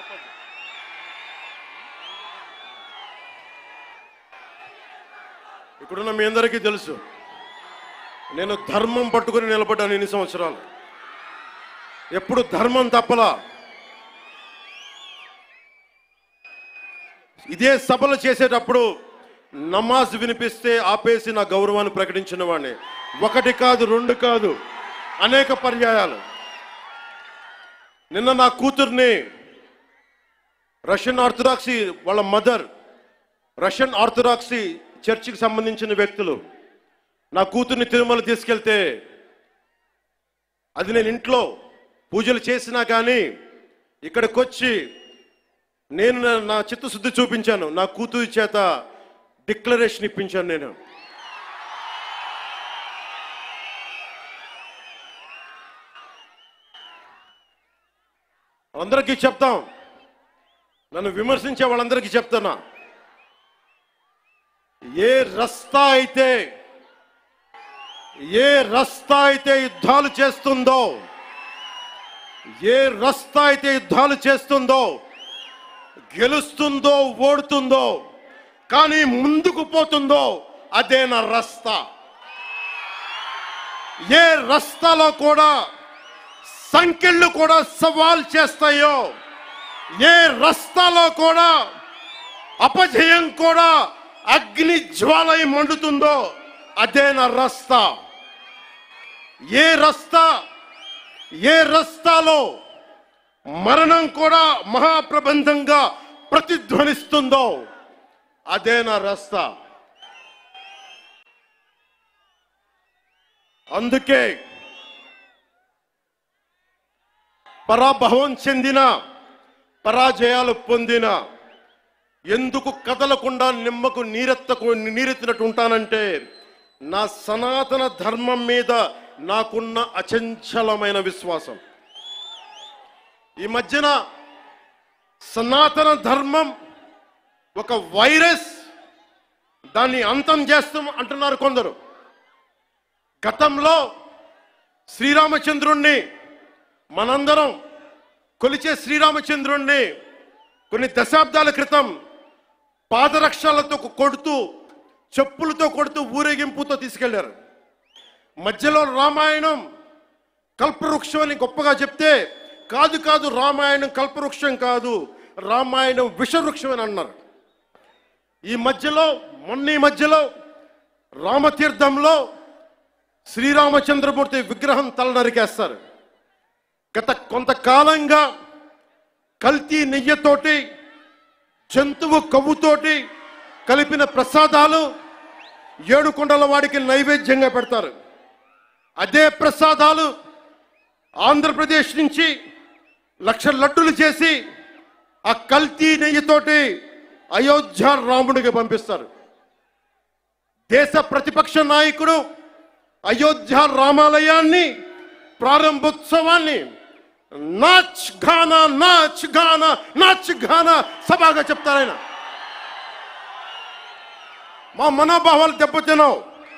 ఇక్కడున్న మీ అందరికీ తెలుసు నేను ధర్మం పట్టుకుని నిలబడ్డాను ఇన్ని సంవత్సరాలు ఎప్పుడు ధర్మం తప్పలా ఇదే సభలు చేసేటప్పుడు నమాజ్ వినిపిస్తే ఆపేసి నా గౌరవాన్ని ప్రకటించిన వాడిని ఒకటి కాదు రెండు కాదు అనేక పర్యాయాలు నిన్న నా కూతుర్ని రష్యన్ ఆర్థడాక్సీ వాళ్ళ మదర్ రష్యన్ ఆర్థడాక్సీ చర్చికి సంబంధించిన వ్యక్తులు నా కూతుర్ని తిరుమల తీసుకెళ్తే అది నేను ఇంట్లో పూజలు చేసినా కానీ ఇక్కడికి వచ్చి నేను నా- నా చిత్తశుద్ధి చూపించాను నా కూతురి చేత డిక్లరేషన్ ఇప్పించాను నేను అందరికీ చెప్తాం నన్ను విమర్శించే వాళ్ళందరికీ చెప్తున్నా ఏ రస్తా అయితే ఏ రస్తా అయితే యుద్ధాలు చేస్తుందో ఏ రస్తా అయితే యుద్ధాలు చేస్తుందో గెలుస్తుందో ఓడుతుందో కానీ ముందుకు పోతుందో అదే నా రస్తా ఏ రస్తాలో కూడా సంఖ్యలు కూడా సవాల్ చేస్తాయో ఏ రస్తాలో కూడా అపజయం కూడా అగ్ని జ్వాలై మండుతుందో అదే నా రస్తా ఏ రస్తా ఏ రస్తాలో మరణం కూడా మహాప్రబంధంగా ప్రతిధ్వనిస్తుందో అదే నా రస్తా అందుకే పరాభవం చెందిన పరాజయాలు పొందిన ఎందుకు కదలకుండా నిమ్మకు నీరెత్తకు నీరెత్తినట్టు ఉంటానంటే నా సనాతన ధర్మం మీద నాకున్న అచంచలమైన విశ్వాసం ఈ మధ్యన సనాతన ధర్మం ఒక వైరస్ దాన్ని అంతం చేస్తాం అంటున్నారు కొందరు గతంలో శ్రీరామచంద్రుణ్ణి మనందరం కొలిచే శ్రీరామచంద్రుణ్ణి కొన్ని దశాబ్దాల క్రితం పాదరక్షలతో కొడుతూ చెప్పులతో కొడుతూ ఊరేగింపుతో తీసుకెళ్లారు మధ్యలో రామాయణం కల్పవృక్షం అని గొప్పగా చెప్తే కాదు కాదు రామాయణం కల్పవృక్షం కాదు రామాయణం విషవృక్షం అని అన్నారు ఈ మధ్యలో మొన్న ఈ మధ్యలో రామతీర్థంలో శ్రీరామచంద్రమూర్తి విగ్రహం తల నరికేస్తారు గత కొంతకాలంగా కల్తీ నెయ్యతోటి జంతువు కొవ్వుతోటి కలిపిన ప్రసాదాలు ఏడు కొండల వాడికి నైవేద్యంగా పెడతారు అదే ప్రసాదాలు ఆంధ్రప్రదేశ్ నుంచి లక్ష లడ్డులు చేసి ఆ కల్తీ నెయ్యితోటి అయోధ్య రాముడికి పంపిస్తారు దేశ ప్రతిపక్ష నాయకుడు అయోధ్య రామాలయాన్ని ప్రారంభోత్సవాన్ని నాచ్ ఘానా నాచ్ ఘానా నాచ్ ఘానా సభగా చెప్తారు ఆయన మా మనోభావాలు దెబ్బతిన్నావు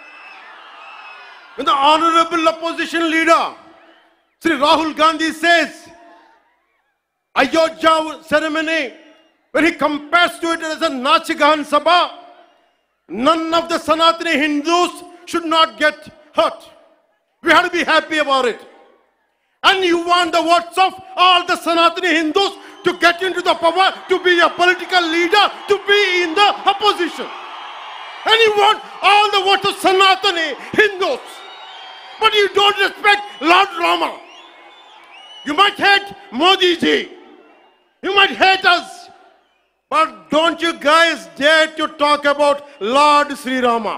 the honorable opposition leader, Sri Rahul Gandhi says, Ayodhya ceremony, when he compares to it as a Nachigan Sabha, none of the Sanatani Hindus should not get hurt. We have to be happy about it. And you want the votes of all the Sanatani Hindus to get into the power, to be a political leader, to be in the opposition. And you want all the votes of Sanatani Hindus. But you don't respect Lord Rama. You might hate Modi ji. You might hate us. But don't you guys dare to talk about Lord Sri Rama.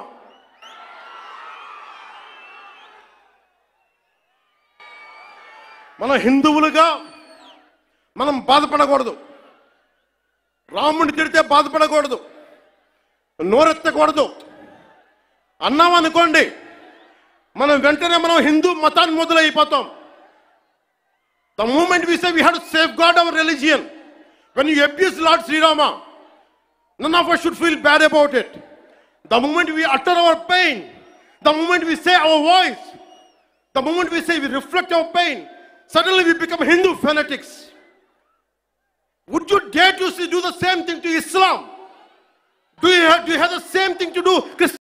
మన హిందువులుగా మనం బాధపడకూడదు రాముడిని తిడితే బాధపడకూడదు నోరెత్తకూడదు అన్నాం అనుకోండి మనం వెంటనే మనం హిందూ మతాన్ని మొదలైపోతాం the moment we say we have to save god our religion when you abuse lord Srirama none of us should feel bad about it the moment we utter our pain the moment we say our voice the moment we say we reflect our pain suddenly we become Hindu fanatics Would you dare to do the same thing to Islam? Do you have, do you have the same thing to do Christianity?